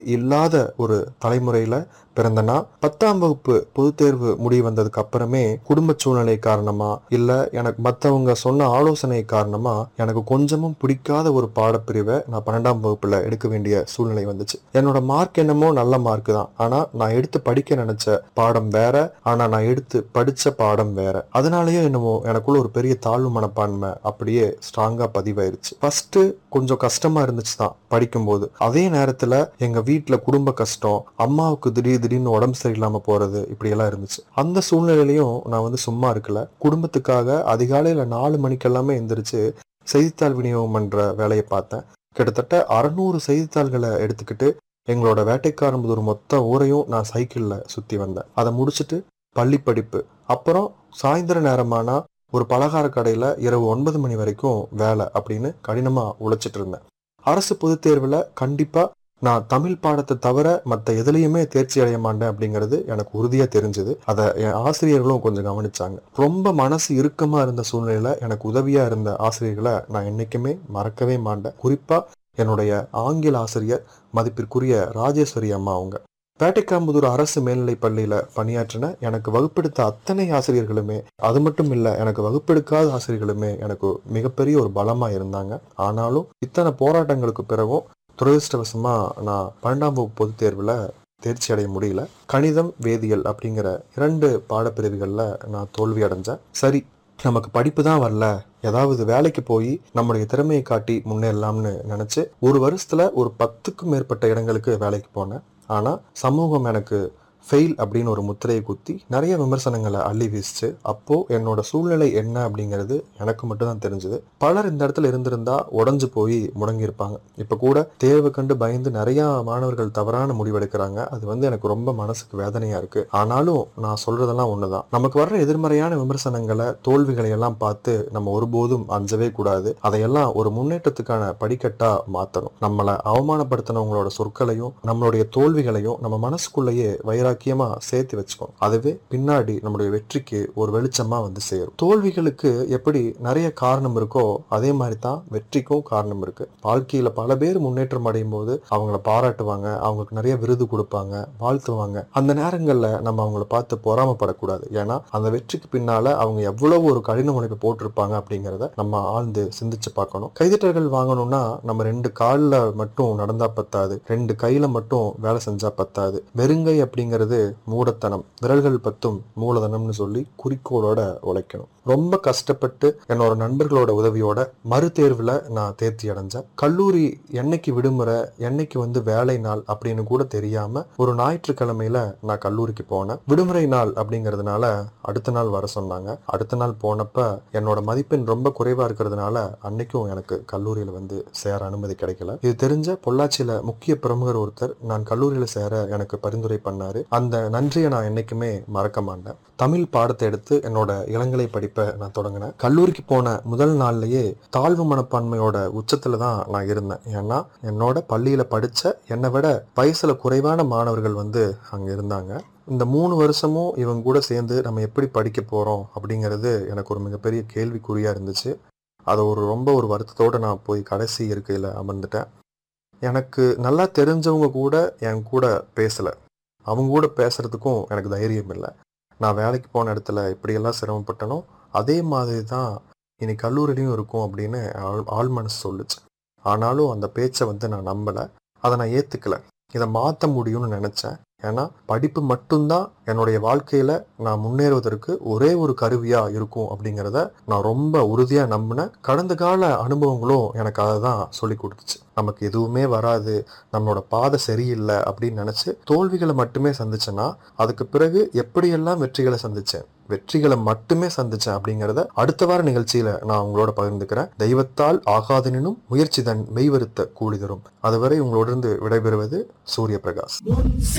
இல்லாத ஒரு தலைமுறையில பிறந்தனா பத்தாம் வகுப்பு பொதுத் தேர்வு முடிவு வந்ததுக்கு அப்புறமே குடும்ப சூழ்நிலை காரணமா இல்ல எனக்கு மத்தவங்க சொன்ன ஆலோசனை காரணமா எனக்கு கொஞ்சமும் பிடிக்காத ஒரு பாடப்பிரிவை நான் பன்னெண்டாம் வகுப்புல எடுக்க வேண்டிய சூழ்நிலை வந்துச்சு என்னோட மார்க் என்னமோ நல்ல மார்க் தான் ஆனா நான் எடுத்து படிக்க நினைச்ச பாடம் வேற ஆனா நான் எடுத்து படிச்ச பாடம் வேற அதனாலயே என்னமோ எனக்குள்ள ஒரு பெரிய தாழ்வு மனப்பான்மை அப்படியே ஸ்ட்ராங்கா பதிவாயிருச்சு ஃபர்ஸ்ட் கொஞ்சம் கஷ்டமா இருந்துச்சு தான் படிக்கும்போது அதே நேரத்துல எங்க வீட்ல குடும்ப கஷ்டம் அம்மாவுக்கு திடீர் திடீர்னு உடம்பு சரியில்லாம போறது இப்படி எல்லாம் இருந்துச்சு அந்த சூழ்நிலையிலையும் நான் வந்து சும்மா இருக்கல குடும்பத்துக்காக அதிகாலையில நாலு மணிக்கெல்லாமே எந்திரிச்சு செய்தித்தாள் விநியோகம் பண்ற வேலையை பார்த்தேன் கிட்டத்தட்ட அறநூறு செய்தித்தாள்களை எடுத்துக்கிட்டு எங்களோட வேட்டைக்காரம்புதூர் மொத்த ஊரையும் நான் சைக்கிள்ல சுத்தி வந்தேன் அதை முடிச்சுட்டு பள்ளி படிப்பு அப்புறம் சாயந்தர நேரமானா ஒரு பலகார கடையில இரவு ஒன்பது மணி வரைக்கும் வேலை அப்படின்னு கடினமா உழைச்சிட்டு இருந்தேன் அரசு பொதுத் தேர்வுல கண்டிப்பா நான் தமிழ் பாடத்தை தவிர மற்ற எதுலையுமே தேர்ச்சி அடைய மாட்டேன் அப்படிங்கிறது எனக்கு உறுதியா தெரிஞ்சது அதை என் ஆசிரியர்களும் கொஞ்சம் கவனிச்சாங்க ரொம்ப மனசு இறுக்கமா இருந்த சூழ்நிலையில எனக்கு உதவியா இருந்த ஆசிரியர்களை நான் என்னைக்குமே மறக்கவே மாட்டேன் குறிப்பா என்னுடைய ஆங்கில ஆசிரியர் மதிப்பிற்குரிய ராஜேஸ்வரி அம்மா அவங்க பேட்டைக்காம்புதூர் அரசு மேல்நிலைப் பள்ளியில பணியாற்றின எனக்கு வகுப்பெடுத்த அத்தனை ஆசிரியர்களுமே அது மட்டும் இல்ல எனக்கு வகுப்பெடுக்காத ஆசிரியர்களுமே எனக்கு மிகப்பெரிய ஒரு பலமா இருந்தாங்க ஆனாலும் இத்தனை போராட்டங்களுக்கு பிறகும் துரதிருஷ்டவசமா நான் பன்னெண்டாம் வகுப்பு பொதுத் தேர்வுல தேர்ச்சி அடைய முடியல கணிதம் வேதியியல் அப்படிங்கிற இரண்டு பாடப்பிரிவுகள்ல நான் தோல்வி அடைஞ்சேன் சரி நமக்கு படிப்பு தான் வரல ஏதாவது வேலைக்கு போய் நம்முடைய திறமையை காட்டி முன்னேறலாம்னு நினைச்சு ஒரு வருஷத்துல ஒரு பத்துக்கும் மேற்பட்ட இடங்களுக்கு வேலைக்கு போனேன் ஆனா சமூகம் எனக்கு ஃபெயில் அப்படின்னு ஒரு முத்திரையை குத்தி நிறைய விமர்சனங்களை அள்ளி வீசிச்சு அப்போ என்னோட சூழ்நிலை என்ன அப்படிங்கிறது எனக்கு மட்டும்தான் தெரிஞ்சது பலர் இந்த இடத்துல இருந்திருந்தா உடஞ்சு போய் முடங்கியிருப்பாங்க இப்ப கூட தேர்வு கண்டு பயந்து நிறைய மாணவர்கள் தவறான முடிவெடுக்கிறாங்க அது வந்து எனக்கு ரொம்ப மனசுக்கு வேதனையா இருக்கு ஆனாலும் நான் சொல்றதெல்லாம் ஒண்ணுதான் நமக்கு வர்ற எதிர்மறையான விமர்சனங்களை தோல்விகளை எல்லாம் பார்த்து நம்ம ஒருபோதும் அஞ்சவே கூடாது அதையெல்லாம் ஒரு முன்னேற்றத்துக்கான படிக்கட்டா மாத்தணும் நம்மளை அவமானப்படுத்தினவங்களோட சொற்களையும் நம்மளுடைய தோல்விகளையும் நம்ம மனசுக்குள்ளேயே வைராக்கியமா சேர்த்து வச்சுக்கணும் அதுவே பின்னாடி நம்மளுடைய வெற்றிக்கு ஒரு வெளிச்சமா வந்து சேரும் தோல்விகளுக்கு எப்படி நிறைய காரணம் இருக்கோ அதே மாதிரி தான் வெற்றிக்கும் காரணம் இருக்கு வாழ்க்கையில பல பேர் முன்னேற்றம் அடையும் போது அவங்கள பாராட்டுவாங்க அவங்களுக்கு நிறைய விருது கொடுப்பாங்க வாழ்த்துவாங்க அந்த நேரங்கள்ல நம்ம அவங்கள பார்த்து பொறாமப்படக்கூடாது ஏன்னா அந்த வெற்றிக்கு பின்னால அவங்க எவ்வளவு ஒரு கடின உழைப்பு போட்டிருப்பாங்க அப்படிங்கிறத நம்ம ஆழ்ந்து சிந்திச்சு பார்க்கணும் கைதட்டல்கள் வாங்கணும்னா நம்ம ரெண்டு கால்ல மட்டும் நடந்தா பத்தாது ரெண்டு கையில மட்டும் வேலை செஞ்சா பத்தாது வெறுங்கை அப்படிங்கிறது மூடத்தனம் விரல்கள் பத்தும் மூலதனம்னு சொல்லி குறிக்கோளோட உழைக்கணும் ரொம்ப கஷ்டப்பட்டு என்னோட நண்பர்களோட உதவியோட மறு தேர்வுல நான் தேர்ச்சி அடைஞ்சேன் கல்லூரி என்னைக்கு விடுமுறை என்னைக்கு வந்து வேலை நாள் அப்படின்னு கூட தெரியாம ஒரு ஞாயிற்றுக்கிழமையில நான் கல்லூரிக்கு போனேன் விடுமுறை நாள் அப்படிங்கிறதுனால அடுத்த நாள் வர சொன்னாங்க அடுத்த நாள் போனப்ப என்னோட மதிப்பெண் ரொம்ப குறைவா இருக்கிறதுனால அன்னைக்கும் எனக்கு கல்லூரியில வந்து சேர அனுமதி கிடைக்கல இது தெரிஞ்ச பொள்ளாச்சியில முக்கிய பிரமுகர் ஒருத்தர் நான் கல்லூரியில சேர எனக்கு பரிந்துரை பண்ணாரு அந்த நன்றியை நான் என்னைக்குமே மறக்க மாட்டேன் தமிழ் பாடத்தை எடுத்து என்னோட இளங்கலை படிப்பை நான் தொடங்கினேன் கல்லூரிக்கு போன முதல் நாள்லயே தாழ்வு மனப்பான்மையோட உச்சத்துல தான் நான் இருந்தேன் ஏன்னா என்னோட பள்ளியில படிச்ச என்னை விட வயசுல குறைவான மாணவர்கள் வந்து அங்க இருந்தாங்க இந்த மூணு வருஷமும் இவங்க கூட சேர்ந்து நம்ம எப்படி படிக்க போறோம் அப்படிங்கிறது எனக்கு ஒரு மிகப்பெரிய கேள்விக்குறியா இருந்துச்சு அதை ஒரு ரொம்ப ஒரு வருத்தத்தோட நான் போய் கடைசி இருக்கையில அமர்ந்துட்டேன் எனக்கு நல்லா தெரிஞ்சவங்க கூட என் கூட பேசல அவங்க கூட பேசுறதுக்கும் எனக்கு தைரியம் இல்லை நான் வேலைக்கு போன இடத்துல எப்படியெல்லாம் சிரமப்பட்டனோ அதே மாதிரி தான் இனி கல்லூரிலையும் இருக்கும் அப்படின்னு ஆள் ஆள் மனசு சொல்லுச்சு ஆனாலும் அந்த பேச்சை வந்து நான் நம்பலை அதை நான் ஏற்றுக்கல இதை மாற்ற முடியும்னு நினச்சேன் ஏன்னா படிப்பு மட்டும்தான் என்னுடைய வாழ்க்கையில நான் முன்னேறுவதற்கு ஒரே ஒரு கருவியா இருக்கும் அப்படிங்கிறத நான் ரொம்ப உறுதியா நம்பினேன் கடந்த கால அனுபவங்களும் எனக்கு அதை தான் சொல்லி கொடுத்துச்சு நமக்கு எதுவுமே வராது நம்மளோட பாதை சரியில்லை அப்படின்னு நினைச்சு தோல்விகளை மட்டுமே சந்திச்சேன்னா அதுக்கு பிறகு எப்படியெல்லாம் வெற்றிகளை சந்திச்சேன் வெற்றிகளை மட்டுமே சந்திச்சேன் அப்படிங்கிறத அடுத்த வார நிகழ்ச்சியில நான் உங்களோட பகிர்ந்துக்கிறேன் தெய்வத்தால் ஆகாதனினும் முயற்சி தன் மெய்வருத்த கூலி தரும் அதுவரை உங்களோட இருந்து விடைபெறுவது சூரிய பிரகாஷ்